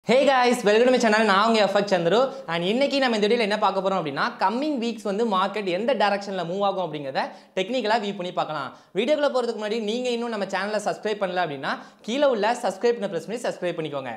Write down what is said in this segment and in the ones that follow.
hey guys welcome to channel நான் உங்கள் effect Chandru and இன்னைக்கு நம்ம இந்த வீடியோவில் என்ன பார்க்க போகிறோம் அப்படின்னா கம்மிங் வீக்ஸ் வந்து மார்க்கெட் எந்த டேரக்ஷனில் மூவ் ஆகும் அப்படிங்கிறத டெக்னிக்கலாக வியூ பண்ணி பார்க்கலாம் வீடியோக்குள்ள போகிறதுக்கு முன்னாடி நீங்கள் இன்னும் நம்ம சேனலை சப்ஸ்கிரைப் பண்ணல அப்படின்னா கீழே உள்ள சப்ஸ்கிரைப் பண்ண ப்ரெஸ் பண்ணி சப்ஸ்கிரைப் பண்ணிக்கோங்க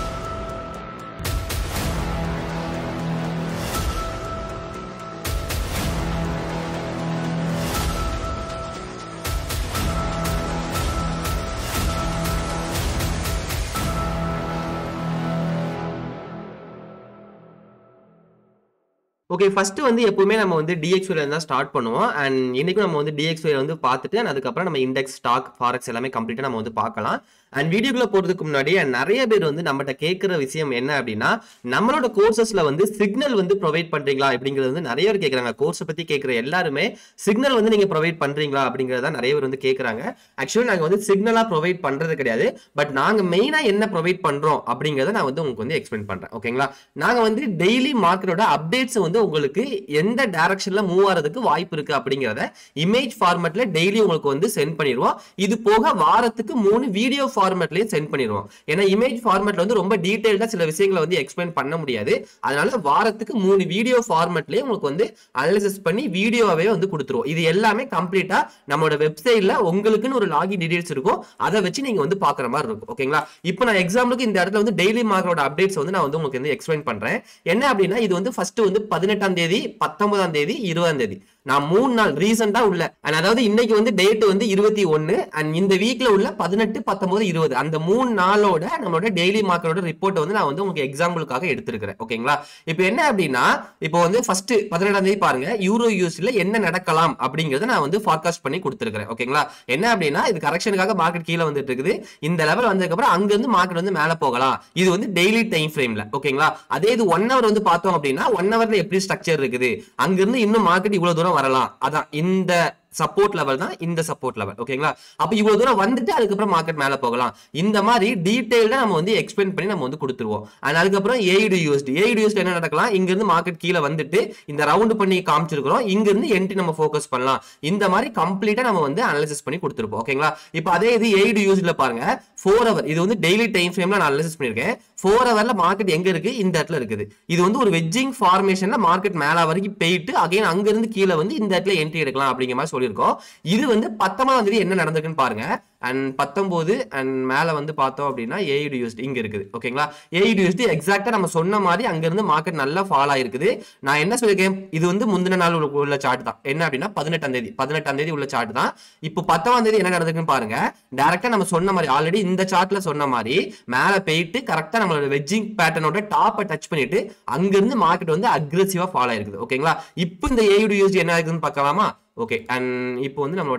ஓகே ஃபர்ஸ்ட் வந்து எப்பவுமே நம்ம வந்து டிஎக்ஸ்ஒல தான் ஸ்டார்ட் பண்ணுவோம் அண்ட் இன்னைக்கும் நம்ம வந்து டிஎக்ஸ்ஒல வந்து பார்த்துட்டு and அதுக்கப்புறம் நம்ம இண்டெக்ஸ் ஸ்டாக் ஃபாரெக்ஸ் எல்லாமே கம்ப்ளீட்டாக நம்ம வந்து பார்க்கலாம் அண்ட் வீடியோக்குள்ள போறதுக்கு முன்னாடி and நிறைய பேர் வந்து நம்மகிட்ட கேட்குற விஷயம் என்ன அப்படின்னா நம்மளோட கோர்சஸ்ல வந்து சிக்னல் வந்து ப்ரொவைட் பண்றீங்களா அப்படிங்கிறது வந்து நிறைய பேர் கேட்குறாங்க கோர்ஸை பத்தி கேட்குற எல்லாருமே சிக்னல் வந்து நீங்க ப்ரொவைட் பண்றீங்களா அப்படிங்கிறத நிறைய பேர் வந்து கேட்குறாங்க ஆக்சுவலி நாங்கள் வந்து சிக்னலா ப்ரொவைட் பண்றது கிடையாது பட் நாங்க மெயினா என்ன ப்ரொவைட் பண்றோம் அப்படிங்கிறத நான் வந்து உங்களுக்கு வந்து எக்ஸ்பிளைன் பண்றேன் ஓகேங்களா நாங்க வந்து டெய்லி மார்க்கெட்டோட அப்டேட்ஸ் வந்து உங்களுக்கு எந்த டைரக்ஷன்ல மூவ் ஆகிறதுக்கு வாய்ப்பு இருக்கு அப்படிங்கிறத இமேஜ் ஃபார்மேட்ல டெய்லி உங்களுக்கு வந்து சென்ட் பண்ணிடுவோம் இது போக வாரத்துக்கு மூணு வீடியோ ஃபார்மேட்லயும் சென்ட் பண்ணிடுவோம் ஏன்னா இமேஜ் ஃபார்மேட்ல வந்து ரொம்ப டீடைல்டா சில விஷயங்களை வந்து எக்ஸ்பிளைன் பண்ண முடியாது அதனால வாரத்துக்கு மூணு வீடியோ ஃபார்மேட்லயே உங்களுக்கு வந்து அனலிசிஸ் பண்ணி வீடியோவே வந்து கொடுத்துருவோம் இது எல்லாமே கம்ப்ளீட்டா நம்மளோட வெப்சைட்ல உங்களுக்குன்னு ஒரு லாகின் டீடைல்ஸ் இருக்கும் அதை வச்சு நீங்க வந்து பாக்குற மாதிரி இருக்கும் ஓகேங்களா இப்போ நான் எக்ஸாம்பிளுக்கு இந்த இடத்துல வந்து டெய்லி மார்க்கோட அப்டேட்ஸ் வந்து நான் வந்து உங்களுக்கு வந்து எக்ஸ்பிளைன் பண்றேன் என்ன அப்படின்னா இது வந்து ஃபர்ஸ்ட் வந்து பதினெட்டாம் தேதி பத்தொன்பதாம் தேதி இருபதாம் தேதி நான் மூணு நாள் ரீசெண்டா உள்ள and அதாவது இன்னைக்கு வந்து டேட் வந்து இருபத்தி ஒன்னு அண்ட் இந்த வீக்ல உள்ள பதினெட்டு பத்தொன்பது இருபது அந்த மூணு நாளோட நம்மளோட டெய்லி மார்க்கெட்டோட ரிப்போர்ட் வந்து நான் வந்து உங்களுக்கு எக்ஸாம்பிளுக்காக எடுத்திருக்கிறேன் ஓகேங்களா இப்போ என்ன அப்படின்னா இப்போ வந்து ஃபர்ஸ்ட் பதினெட்டாம் தேதி பாருங்க யூரோ யூஸ்ல என்ன நடக்கலாம் அப்படிங்கறத நான் வந்து ஃபார்காஸ்ட் பண்ணி கொடுத்துருக்கிறேன் ஓகேங்களா என்ன அப்படின்னா இது கரெக்ஷனுக்காக மார்க்கெட் கீழே வந்துட்டு இருக்குது இந்த லெவல் வந்ததுக்கு அப்புறம் அங்க இருந்து மார்க்கெட் வந்து மேல போகலாம் இது வந்து டெய்லி டைம் ஃப்ரேம்ல ஓகேங்களா அதே இது ஒன் ஹவர் வந்து பார்த்தோம் அப்படின்னா ஒன் ஹவர்ல எப்படி ஸ்ட்ரக்சர் இருக்குது அங்க இருந்து இன்னும் மார்க்கெட் இவ்வளவு தூரம் வரலாம் அதான் இந்த சப்போர்ட் லெவல் தான் இந்த சப்போர்ட் லெவல் ஓகேங்களா அப்ப இவ்வளவு தூரம் வந்துட்டு அதுக்கப்புறம் மார்க்கெட் மேல போகலாம் இந்த மாதிரி டீடைல்டா நம்ம வந்து எக்ஸ்பிளைன் பண்ணி நம்ம வந்து கொடுத்துருவோம் and அதுக்கப்புறம் ஏஐடி யூஎஸ்டி ஏஐடி யூஎஸ்டி என்ன நடக்கலாம் இங்க இருந்து மார்க்கெட் கீழே வந்துட்டு இந்த ரவுண்ட் பண்ணி காமிச்சிருக்கிறோம் இங்க இருந்து என்ட்ரி நம்ம ஃபோக்கஸ் பண்ணலாம் இந்த மாதிரி கம்ப்ளீட்டா நம்ம வந்து அனலிசிஸ் பண்ணி கொடுத்துருப்போம் ஓகேங்களா இப்போ அதே இது ஏஐடி யூஎஸ்டில பாருங்க ஃபோர் ஹவர் இது வந்து டெய்லி டைம் ஃப்ரேம்ல நான் அனலிசிஸ் பண்ணிருக்கேன் ஃபோர் ஹவர்ல மார்க்கெட் எங்க இருக்கு இந்த இடத்துல இருக்குது இது வந்து ஒரு வெஜ்ஜிங் ஃபார்மேஷன்ல மார்க்கெட் மேல வரைக்கும் போயிட்டு அகைன் அங்க இருந்து கீழே வந்து இந்த இடத்துல என்ட்ரி எடுக்கலாம் அப்படிங்கிற மாதிரி சொல்லியிருக்கோம் இது வந்து பத்தொன்பதாம் தேதி என்ன நடந்திருக்குன்னு பாருங்க அண்ட் பத்தொன்பது அண்ட் மேல வந்து பார்த்தோம் அப்படின்னா ஏஐடி யூஎஸ்டி இங்க இருக்குது ஓகேங்களா ஏஐடி யூஎஸ்டி எக்ஸாக்டா நம்ம சொன்ன மாதிரி அங்க இருந்து மார்க்கெட் நல்லா ஃபால் ஆயிருக்குது நான் என்ன சொல்லியிருக்கேன் இது வந்து முந்தின நாள் உள்ள- உள்ள சார்ட் தான் என்ன அப்படின்னா பதினெட்டாம் தேதி பதினெட்டாம் தேதி உள்ள சார்ட் தான் இப்போ பத்தாம் தேதி என்ன நடந்திருக்குன்னு பாருங்க டைரக்டா நம்ம சொன்ன மாதிரி ஆல்ரெடி இந்த சார்ட்ல சொன்ன மாதிரி மேல போயிட்டு கரெக்டா நம்மளோட வெஜ்ஜிங் பேட்டர்னோட டாப்பை டச் பண்ணிட்டு அங்க இருந்து மார்க்கெட் வந்து அக்ரெசிவா ஃபால் ஆயிருக்குது ஓகேங்களா இப்போ இந்த ஏஐடி யூஎஸ்டி என்ன ஆகுதுன்னு பார்க்கலாமா ஓகே அண்ட் இப்போ வந்து நம்மளோட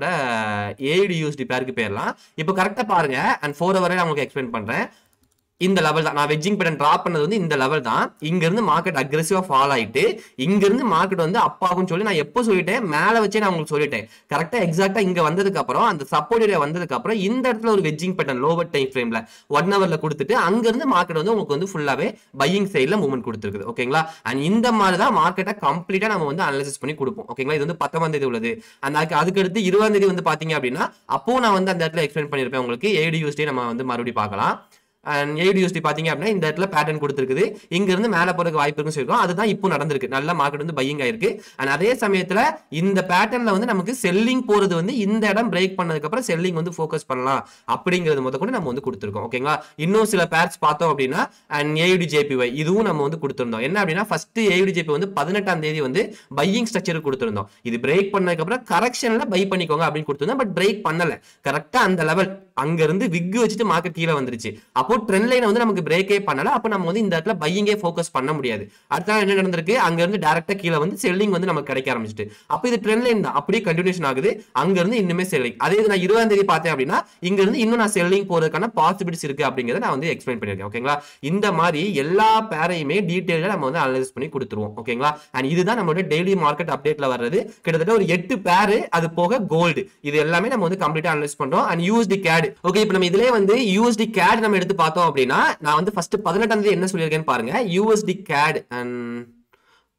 ஏஐடி யூஎஸ்டி பேருக்கு போயிடலாம் இப்போ கரெக்டாக பாருங்க அண்ட் ஃபோர் ஹவரே நான் உங்களுக்கு எக்ஸ்பிளைன் பண்றேன் இந்த லெவல் தான் நான் வெஜ்ஜிங் பேட்டன் ட்ராப் பண்ணது வந்து இந்த லெவல் தான் இங்க இருந்து மார்க்கெட் அக்ரெசிவா ஃபால் ஆயிட்டு இங்க இருந்து மார்க்கெட் வந்து அப்பாகும் சொல்லி நான் எப்போ சொல்லிட்டேன் மேல வச்சே நான் உங்களுக்கு சொல்லிட்டேன் கரெக்டா எக்ஸாக்டா இங்க வந்ததுக்கு அப்புறம் அந்த சப்போர்ட் ஏரியா வந்ததுக்கு அப்புறம் இந்த இடத்துல ஒரு வெஜ்ஜிங் பேட்டன் லோவர் டைம் ஃப்ரேம்ல ஒன் ஹவர்ல கொடுத்துட்டு அங்க இருந்து மார்க்கெட் வந்து உங்களுக்கு வந்து ஃபுல்லாவே பையிங் சைட்ல மூவ்மெண்ட் கொடுத்துருக்குது ஓகேங்களா அண்ட் இந்த மாதிரி தான் மார்க்கெட்டை கம்ப்ளீட்டா நம்ம வந்து அனலிசிஸ் பண்ணி கொடுப்போம் ஓகேங்களா இது வந்து பத்தாம் தேதி உள்ளது அந்த அதுக்கு அதுக்கு அடுத்து இருபதாம் தேதி வந்து பாத்தீங்க அப்படின்னா அப்போ நான் வந்து அந்த இடத்துல எக்ஸ்பிளைன் பண்ணிருப்பேன் உங்களுக்கு ஏடி யூஸ்டே நம்ம வந்து மறுபடியும் பார்க்கலாம் அண்ட் ஏடியூஸ்டி பாத்தீங்க அப்படின்னா இந்த இடத்துல பேட்டர்ன் கொடுத்துருக்குது இங்க இருந்து மேல போறதுக்கு வாய்ப்பு இருக்குன்னு சொல்லிருக்கோம் அதுதான் இப்போ நடந்திருக்கு நல்ல மார்க்கெட் வந்து பையிங் ஆயிருக்கு அண்ட் அதே சமயத்துல இந்த பேட்டர்ன்ல வந்து நமக்கு செல்லிங் போறது வந்து இந்த இடம் பிரேக் பண்ணதுக்கு அப்புறம் செல்லிங் வந்து ஃபோக்கஸ் பண்ணலாம் அப்படிங்கிறது முத கூட நம்ம வந்து கொடுத்துருக்கோம் ஓகேங்களா இன்னும் சில பேர்ஸ் பார்த்தோம் அப்படின்னா அண்ட் ஏடி ஜேபிஒய் இதுவும் நம்ம வந்து கொடுத்திருந்தோம் என்ன அப்படின்னா ஃபர்ஸ்ட் ஏடி ஜேபி வந்து பதினெட்டாம் தேதி வந்து பையிங் ஸ்ட்ரக்சர் கொடுத்திருந்தோம் இது பிரேக் பண்ணதுக்கு அப்புறம் கரெக்ஷன்ல பை பண்ணிக்கோங்க அப்படின்னு கொடுத்திருந்தோம் பட் பிரேக் பண்ணல கரெக்டா அந்த லெவல் அங்க இருந்து விக் வச்சுட்டு மார்க்கெட் கீழே வந்துருச்சு அப்போ ட்ரெண்ட் லைன் வந்து நமக்கு பிரேக்கே பண்ணல அப்போ நம்ம வந்து இந்த இடத்துல பையிங்கே ஃபோக்கஸ் பண்ண முடியாது அடுத்த நாள் என்ன நடந்திருக்கு அங்க இருந்து டேரக்டா கீழே வந்து செல்லிங் வந்து நமக்கு கிடைக்க ஆரம்பிச்சிட்டு அப்போ இது ட்ரெண்ட் லைன் தான் அப்படியே கண்டினியூஷன் ஆகுது அங்க இருந்து இன்னுமே செல்லிங் அதே இது நான் இருபதாம் தேதி பார்த்தேன் அப்படின்னா இங்க இருந்து இன்னும் நான் செல்லிங் போறதுக்கான பாசிபிலிட்டிஸ் இருக்கு அப்படிங்கறத நான் வந்து எக்ஸ்பிளைன் பண்ணிருக்கேன் ஓகேங்களா இந்த மாதிரி எல்லா பேரையுமே டீட்டெயிலாக நம்ம வந்து அனலைஸ் பண்ணி கொடுத்துருவோம் ஓகேங்களா அண்ட் இதுதான் நம்மளோட டெய்லி மார்க்கெட் அப்டேட்ல வர்றது கிட்டத்தட்ட ஒரு எட்டு பேரு அது போக கோல்டு இது எல்லாமே நம்ம வந்து கம்ப்ளீட்டா அனலைஸ் பண்றோம் அண்ட் யூஎஸ்டி கேட் ஓகே இப்போ நம்ம இதுலயே வந்து யூஎஸ்டி கேட் நம்ம எடுத்து பார்த்தோம் அப்படின்னா நான் வந்து ஃபர்ஸ்ட் பதினெட்டாம் தேதி என்ன சொல்லியிருக்கேன்னு பாருங்க USD CAD and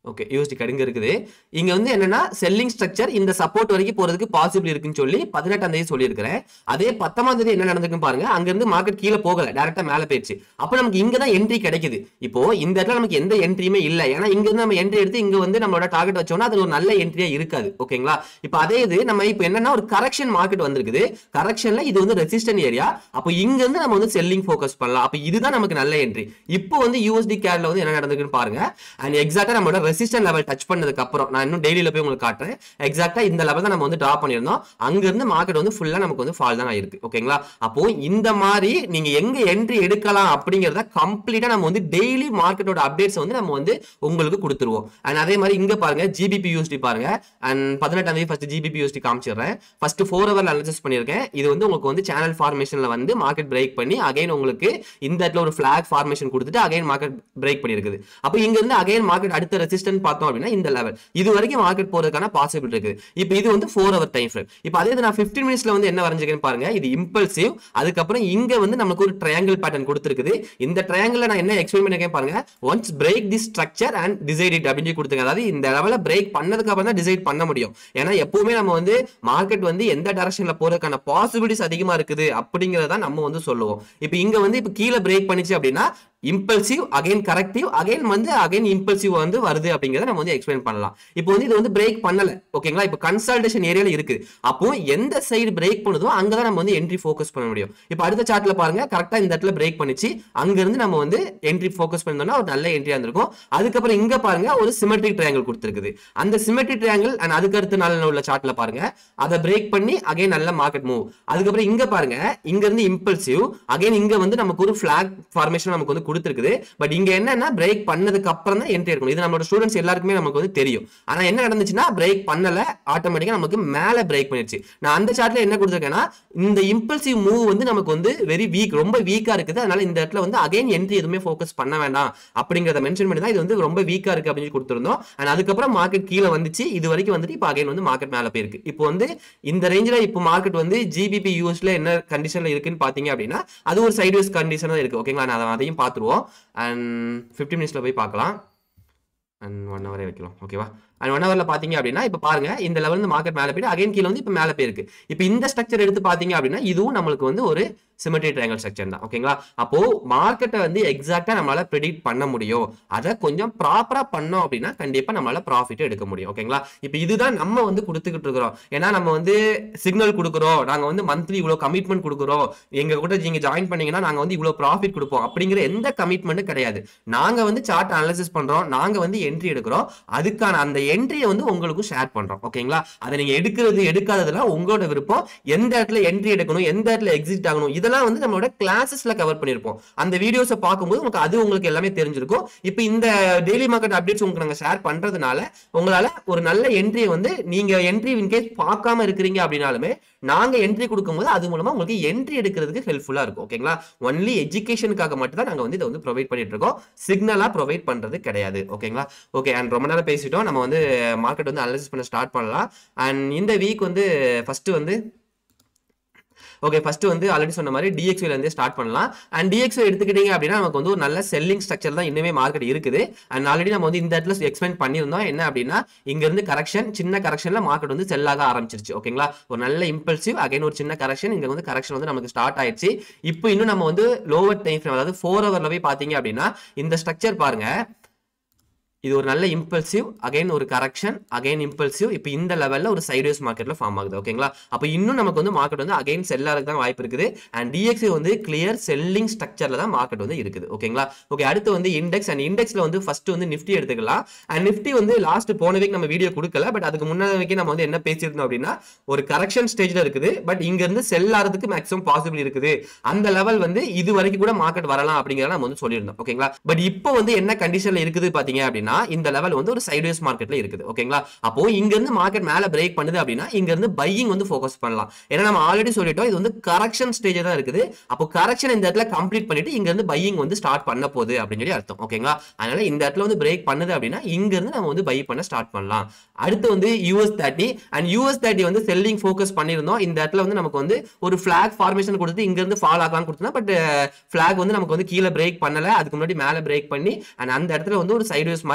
okay USD கடுங்க இருக்குது இங்க வந்து என்னன்னா செல்லிங் ஸ்ட்ரக்சர் இந்த சப்போர்ட் வரைக்கும் போறதுக்கு பாசிபிள் இருக்குன்னு சொல்லி பதினெட்டாம் தேதி சொல்லியிருக்கிறேன் அதே பத்தொன்பதாம் தேதி என்ன நடந்திருக்குன்னு பாருங்க அங்க இருந்து மார்க்கெட் கீழே போகல டேரக்டா மேல போயிடுச்சு அப்ப நமக்கு இங்க தான் என்ட்ரி கிடைக்குது இப்போ இந்த இடத்துல நமக்கு எந்த என்ட்ரியுமே இல்ல ஏன்னா இங்க இருந்து நம்ம என்ட்ரி எடுத்து இங்க வந்து நம்மளோட டார்கெட் வச்சோம்னா அது ஒரு நல்ல என்ட்ரியா இருக்காது ஓகேங்களா இப்போ அதே இது நம்ம இப்போ என்னன்னா ஒரு கரெக்ஷன் மார்க்கெட் வந்திருக்குது கரெக்ஷன்ல இது வந்து ரெசிஸ்டன்ட் ஏரியா அப்போ இங்க இருந்து நம்ம வந்து செல்லிங் ஃபோக்கஸ் பண்ணலாம் அப்போ இதுதான் நமக்கு நல்ல என்ட்ரி இப்போ வந்து யூஎஸ்டி கேர்ல வந்து என்ன நடந்திருக்குன்னு பாருங்க அண்ட் எக்ஸாக்டா நம்மளோட ரெசிஸ்டன்ட் லெவல் டச் பண்ணதுக்கு அப்புறம் நான் இன்னும் டெய்லியில போய் உங்களுக்கு காட்டுறேன் எக்ஸாக்டா இந்த லெவல் தான் நம்ம வந்து டிரா பண்ணியிருந்தோம் அங்க இருந்து மார்க்கெட் வந்து ஃபுல்லா நமக்கு வந்து ஃபால் தான் ஆயிருக்கு ஓகேங்களா அப்போ இந்த மாதிரி நீங்க எங்க என்ட்ரி எடுக்கலாம் அப்படிங்கறத கம்ப்ளீட்டா நம்ம வந்து டெய்லி மார்க்கெட்டோட அப்டேட்ஸ் வந்து நம்ம வந்து உங்களுக்கு கொடுத்துருவோம் அண்ட் அதே மாதிரி இங்க பாருங்க ஜிபிபி யூஎஸ்டி பாருங்க அண்ட் பதினெட்டாம் தேதி ஃபர்ஸ்ட் ஜிபிபி யூஎஸ்டி காமிச்சிடுறேன் ஃபர்ஸ்ட் ஃபோர் ஹவர் அனலிசிஸ் பண்ணியிருக்கேன் இது வந்து உங்களுக்கு வந்து சேனல் ஃபார்மேஷன்ல வந்து மார்க்கெட் பிரேக் பண்ணி அகைன் உங்களுக்கு இந்த இடத்துல ஒரு ஃபிளாக் ஃபார்மேஷன் கொடுத்துட்டு அகைன் மார்க்கெட் பிரேக் பண்ணியிருக்குது அப்போ இங்க இருந்து அகைன் மார்க்கெட் அடுத்த ரெசிஸ்டன்ட் பார்த்தோம் அப்படின்னா இந்த லெவல் இது வரைக்கும் மார்க்கெட் போறதுக்கான பாசிபிள் இருக்குது இப்போ இது வந்து ஃபோர் ஹவர் டைம் ஃப்ரேம் இப்போ அதே இது நான் ஃபிஃப்டீன் மினிட்ஸ்ல வந்து என்ன வரைஞ்சிருக்கேன்னு பாருங்க இது இம்பல்சிவ் அதுக்கப்புறம் இங்க வந்து நமக்கு ஒரு ட்ரையாங்கிள் பேட்டர்ன் கொடுத்துருக்குது இந்த ட்ரையாங்கிள் நான் என்ன எக்ஸ்பிளைன் பண்ணிருக்கேன் பாருங்க once break the structure and decide it அப்படின்னு சொல்லி கொடுத்துருங்க அதாவது இந்த லெவலில் பிரேக் பண்ணதுக்கு அப்புறம் தான் டிசைட் பண்ண முடியும் ஏன்னா எப்பவுமே நம்ம வந்து மார்க்கெட் வந்து எந்த டைரக்ஷன்ல போறதுக்கான பாசிபிலிட்டிஸ் அதிகமா இருக்குது அப்படிங்கறத நம்ம வந்து சொல்லுவோம் இப்போ இங்க வந்து இப்போ கீழே பிரேக் பண்ணிச்சு அப்படின்னா இம்பல்சிவ் அகைன் கரெக்டிவ் அகைன் வந்து அகைன் இம்பல்சிவ் வந்து வருது அப்படிங்கறத நம்ம வந்து எக்ஸ்பிளைன் பண்ணலாம் இப்போ வந்து இது வந்து பிரேக் பண்ணல ஓகேங்களா இப்போ கன்சல்டேஷன் ஏரியால இருக்கு அப்போ எந்த சைடு பிரேக் பண்ணுதோ அங்கதான் நம்ம வந்து என்ட்ரி ஃபோக்கஸ் பண்ண முடியும் இப்போ அடுத்த சார்ட்ல பாருங்க கரெக்டா இந்த இடத்துல பிரேக் பண்ணிச்சு அங்க இருந்து நம்ம வந்து என்ட்ரி ஃபோக்கஸ் பண்ணோம்னா ஒரு நல்ல என்ட்ரியா இருந்திருக்கும் அதுக்கப்புறம் இங்க பாருங்க ஒரு சிமெட்ரிக் ட்ரையாங்கிள் கொடுத்துருக்குது அந்த சிமெட்ரிக் ட்ரையாங்கிள் அண்ட் அதுக்கு அடுத்த நாள் உள்ள சார்ட்ல பாருங்க அதை பிரேக் பண்ணி அகைன் நல்ல மார்க்கெட் மூவ் அதுக்கப்புறம் இங்க பாருங்க இங்க இருந்து இம்பல்சிவ் அகைன் இங்க வந்து நமக்கு ஒரு பிளாக் ஃபார்மேஷன் நமக்கு வந்து கொடுத்துருக்குது பட் இங்க என்னன்னா பிரேக் பண்ணதுக்கு அப்புறம் தான் என்ட்ரி எடுக்கணும் இது நம்மளோட ஸ்டூடெண்ட்ஸ் எல்லாருக்குமே நமக்கு வந்து தெரியும் ஆனா என்ன நடந்துச்சுன்னா பிரேக் பண்ணல ஆட்டோமேட்டிக்கா நமக்கு மேல பிரேக் பண்ணிருச்சு நான் அந்த சார்ட்ல என்ன கொடுத்துருக்கேன்னா இந்த இம்பல்சிவ் மூவ் வந்து நமக்கு வந்து வெரி வீக் ரொம்ப வீக்கா இருக்குது அதனால இந்த இடத்துல வந்து அகைன் என்ட்ரி எதுவுமே ஃபோக்கஸ் பண்ண வேண்டாம் அப்படிங்கறத மென்ஷன் பண்ணி தான் இது வந்து ரொம்ப வீக்கா இருக்கு அப்படின்னு சொல்லி கொடுத்துருந்தோம் அண்ட் அதுக்கப்புறம் மார்க்கெட் கீழே வந்துச்சு இது வரைக்கும் வந்துட்டு இப்போ அகைன் வந்து மார்க்கெட் மேல போயிருக்கு இப்போ வந்து இந்த ரேஞ்சில் இப்போ மார்க்கெட் வந்து ஜிபிபி யூஎஸ்ல என்ன கண்டிஷன்ல இருக்குன்னு பாத்தீங்க அப்படின்னா அது ஒரு சைட்வேஸ் கண்டிஷன் தான் இருக்கு ஓகேங்களா நான் அதையும் பார்த்துருவோம் அண்ட் ஃபிஃப்டி மினிட்ஸ்ல போய் பார்க்கலாம் அண்ட் ஒன் ஹவரே வைக்கலாம் ஓகேவா அண்ட் ஒன் ஹவர்ல பாத்தீங்க அப்படின்னா இப்போ பாருங்க இந்த லெவல் வந்து மார்க்கெட் மேலே போயிட்டு அகைன் கீழே வந்து இப்போ மேலே போயிருக்கு இப்போ இந்த ஸ்ட்ரக்சர் எடுத்து பாத்தீங்க அப்படின்னா இதுவும் நம்மளுக்கு வந்து ஒரு சிமெட்ரி ட்ரையாங்கல் ஸ்ட்ரக்சர் தான் ஓகேங்களா அப்போ மார்க்கெட்டை வந்து எக்ஸாக்டா நம்மளால ப்ரெடிக்ட் பண்ண முடியும் அதை கொஞ்சம் ப்ராப்பரா பண்ணோம் அப்படின்னா கண்டிப்பா நம்மளால ப்ராஃபிட் எடுக்க முடியும் ஓகேங்களா இப்போ இதுதான் நம்ம வந்து கொடுத்துக்கிட்டு இருக்கிறோம் ஏன்னா நம்ம வந்து சிக்னல் கொடுக்குறோம் நாங்க வந்து மந்த்லி இவ்வளவு கமிட்மெண்ட் கொடுக்குறோம் எங்க கூட நீங்க ஜாயின் பண்ணீங்கன்னா நாங்க வந்து இவ்வளவு ப்ராஃபிட் கொடுப்போம் அப்படிங்கிற எந்த கமிட்மெண்ட்டும் கிடையாது நாங்க வந்து சார்ட் அனாலிசிஸ் பண்றோம் நாங்க வந்து என்ட்ரி எடுக்கிறோம் அதுக்கான அந்த என்ட்ரியை வந்து உங்களுக்கும் ஷேர் பண்றோம் ஓகேங்களா அதை நீங்க எடுக்கிறது எடுக்காததெல்லாம் உங்களோட விருப்பம் எந்த இடத்துல என்ட்ரி எடுக்கணும் எந்த இடத்துல எக்ஸிட் ஆகணும் இதெல்லாம் வந்து நம்மளோட கிளாஸஸ்ல கவர் பண்ணிருப்போம் அந்த வீடியோஸை பார்க்கும்போது உங்களுக்கு அது உங்களுக்கு எல்லாமே தெரிஞ்சிருக்கும் இப்போ இந்த டெய்லி மார்க்கெட் அப்டேட்ஸ் உங்களுக்கு நாங்க ஷேர் பண்றதுனால உங்களால ஒரு நல்ல என்ட்ரியை வந்து நீங்க என்ட்ரி இன்கேஸ் பார்க்காம இருக்கிறீங்க அப்படின்னாலுமே நாங்க என்ட்ரி கொடுக்கும்போது அது மூலமா உங்களுக்கு என்ட்ரி எடுக்கிறதுக்கு ஹெல்ப்ஃபுல்லா இருக்கும் ஓகேங்களா ஒன்லி எஜுகேஷனுக்காக மட்டும் தான் நாங்க வந்து இதை வந்து ப்ரொவைட் பண்ணிட்டு இருக்கோம் சிக்னலா ப்ரொவைட் பண்றது கிடையாது ஓகேங்களா ஓகே அண்ட் ரொம்ப நேரம் பேசிட்டோம் நம்ம வந்து மார்க்கெட் வந்து அனலைசிஸ் பண்ண ஸ்டார்ட் பண்ணலாம் அண்ட் இந்த வீக் வந்து ஃபர்ஸ்ட் வந்து ஓகே ஃபர்ஸ்ட் வந்து ஆல்ரெடி சொன்ன மாதிரி டிஎக்ஸ்ல இருந்தே ஸ்டார்ட் பண்ணலாம் அண்ட் டிஎக்ஸ்ஐ எடுத்துக்கிட்டீங்க அப்படின்னா நமக்கு வந்து ஒரு நல்ல செல்லிங் ஸ்ட்ரக்சர் தான் இன்னுமே மார்க்கெட் இருக்குது அண்ட் ஆல்ரெடி நம்ம வந்து இந்த இடத்துல எக்ஸ்பிளைன் பண்ணியிருந்தோம் என்ன அப்படின்னா இங்க இருந்து கரெக்ஷன் சின்ன கரெக்ஷன்ல மார்க்கெட் வந்து செல்லாக ஆரம்பிச்சிருச்சு ஓகேங்களா ஒரு நல்ல இம்பல்சிவ் அகைன் ஒரு சின்ன கரெக்ஷன் இங்க வந்து கரெக்ஷன் வந்து நமக்கு ஸ்டார்ட் ஆயிடுச்சு இப்போ இன்னும் நம்ம வந்து லோவர் டைம் ஃப்ரேம் அதாவது ஃபோர் ஹவர்ல போய் பாத்தீங்க அப்படின்னா இந்த ஸ்ட்ரக்சர் பாருங்க இது ஒரு நல்ல இம்பல்சிவ் அகைன் ஒரு கரெக்ஷன் அகைன் இம்பல்சிவ் இப்போ இந்த லெவலில் ஒரு சைட்வேஸ் மார்க்கெட்ல ஃபார்ம் ஆகுது ஓகேங்களா அப்போ இன்னும் நமக்கு வந்து மார்க்கெட் வந்து அகைன் செல்லாருக்கு தான் வாய்ப்பு இருக்குது அண்ட் டிஎக்ஸி வந்து கிளியர் செல்லிங் ஸ்ட்ரக்சர்ல தான் மார்க்கெட் வந்து இருக்குது ஓகேங்களா ஓகே அடுத்து வந்து இண்டெக்ஸ் அண்ட் இண்டெக்ஸ்ல வந்து ஃபர்ஸ்ட் வந்து நிஃப்டி எடுத்துக்கலாம் அண்ட் நிஃப்டி வந்து லாஸ்ட் போன வீக் நம்ம வீடியோ கொடுக்கல பட் அதுக்கு முன்னாடி வீக்கே நம்ம வந்து என்ன பேசியிருந்தோம் அப்படின்னா ஒரு கரெக்ஷன் ஸ்டேஜ்ல இருக்குது பட் இங்க இருந்து செல் ஆகிறதுக்கு மேக்ஸிமம் பாசிபிள் இருக்குது அந்த லெவல் வந்து இது வரைக்கும் கூட மார்க்கெட் வரலாம் அப்படிங்கிறத நம்ம வந்து சொல்லியிருந்தோம் ஓகேங்களா பட் இப்போ வந்து என்ன கண்டிஷன்ல இருக்குது பாத்தீங்க அப்படின்னா இந்த லெவல் வந்து ஒரு சைட்வேஸ் மார்க்கெட்ல இருக்குது ஓகேங்களா அப்போ இங்க இருந்து மார்க்கெட் மேல பிரேக் பண்ணுது அப்படின்னா இங்க இருந்து பையிங் வந்து ஃபோக்கஸ் பண்ணலாம் ஏன்னா நம்ம ஆல்ரெடி சொல்லிட்டோம் இது வந்து கரெக்ஷன் ஸ்டேஜ் தான் இருக்குது அப்போ கரெக்ஷன் இந்த இடத்துல கம்ப்ளீட் பண்ணிட்டு இங்க இருந்து பையிங் வந்து ஸ்டார்ட் பண்ண போகுது அப்படின்னு சொல்லி அர்த்தம் ஓகேங்களா அதனால இந்த இடத்துல வந்து பிரேக் பண்ணுது அப்படின்னா இங்க இருந்து நம்ம வந்து பை பண்ண ஸ்டார்ட் பண்ணலாம் அடுத்து வந்து US thirty and US thirty வந்து செல்லிங் ஃபோக்கஸ் பண்ணியிருந்தோம் இந்த இடத்துல வந்து நமக்கு வந்து ஒரு ஃபிளாக் ஃபார்மேஷன் கொடுத்து இங்க இருந்து ஃபால் ஆகலாம் கொடுத்தோம் பட் ஃபிளாக் வந்து நமக்கு வந்து கீழே பிரேக் பண்ணல அதுக்கு முன்னாடி மேல பிரேக் பண்ணி அண்ட் அந்த இடத்துல வந்து ஒரு சைட்வேஸ் மாதிரி